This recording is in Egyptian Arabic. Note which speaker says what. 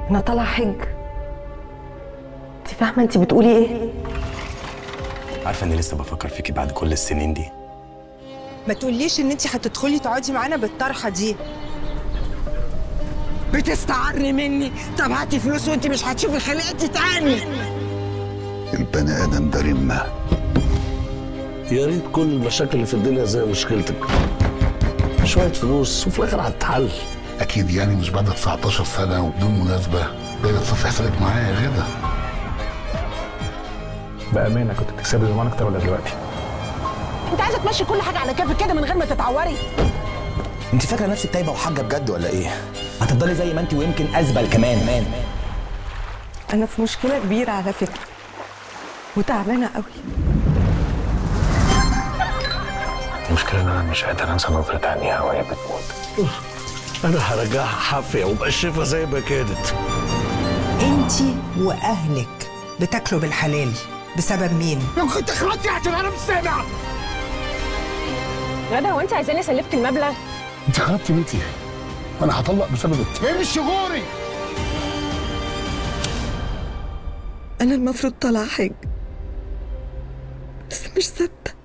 Speaker 1: انا طالعه حج انت فاهمه انت بتقولي ايه
Speaker 2: عارفه اني لسه بفكر فيكي بعد كل السنين دي
Speaker 3: ما تقوليش ان انت هتدخلي تقعدي معانا بالطرحه دي
Speaker 4: بتستعري مني طب هاتي فلوس وانت مش هتشوفي خلقتي تاني
Speaker 5: البني ادم ده رمه
Speaker 6: يا ريت كل المشاكل اللي في الدنيا زي مشكلتك شوية فلوس وفي الآخر هتتحل
Speaker 5: اكيد يعني مش بعد 19 سنه وبدون مناسبه ده تصفي حسابك معايا يا غدا
Speaker 7: بامانه كنت بتكسبي زمان اكتر ولا دلوقتي
Speaker 4: انت عايزه تمشي كل حاجه على كيفك كده من غير ما تتعوري
Speaker 8: انت فاكره نفسك تايبه وحاجه بجد ولا ايه هتفضلي زي ما انت ويمكن ازبل كمان
Speaker 1: انا في مشكله كبيره على فكره وتعبانه قوي
Speaker 7: المشكله ان انا مش قادر انسى نظره عينيها وهي بتموت
Speaker 6: أنا هرجعها حافية ومقشفة زي ما كانت
Speaker 3: انت واهلك بتاكلوا بالحلال بسبب مين
Speaker 4: لو كنت اخواتي عشان انا مش سامع
Speaker 9: غدا هو انت عايزاني اسلفك المبلغ
Speaker 5: انت خربتي بيتي وانا هطلق بسببك
Speaker 4: امشي غوري
Speaker 1: انا المفروض طالعه حج بس مش ثابته